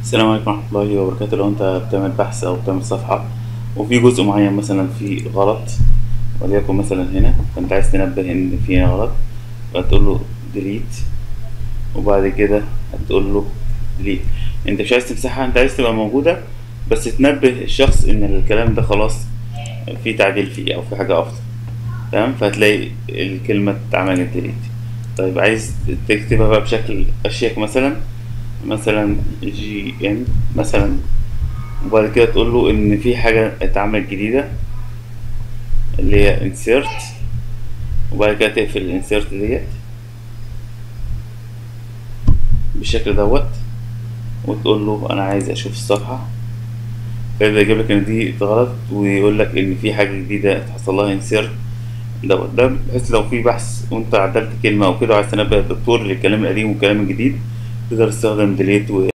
السلام عليكم ورحمة الله وبركاته لو انت بتعمل بحث او بتعمل صفحة وفي جزء معين مثلا فيه غلط وليكن مثلا هنا فانت عايز تنبه ان في هنا غلط فتقول له ديليت وبعد كده هتقول له ديليت انت مش عايز تمسحها انت عايز تبقى موجودة بس تنبه الشخص ان الكلام ده خلاص في تعديل فيه او في حاجة افضل تمام فهتلاقي الكلمة اتعملت ديليت طيب عايز تكتبها بقى بشكل اشيك مثلا مثلا جي ان مثلا وبعد كده تقول له ان في حاجه اتعملت جديده اللي هي insert وبعد كده تقفل الانسيرت ديت بالشكل دوت وتقول له انا عايز اشوف الصفحه فيبدا يجيب لك ان دي غلط ويقول لك ان في حاجه جديده حصل لها insert دوت ده بحيث لو في بحث وانت عدلت كلمه او كده وعايز تنبه الدكتور للكلام القديم والكلام الجديد تقدر تستخدم ديليت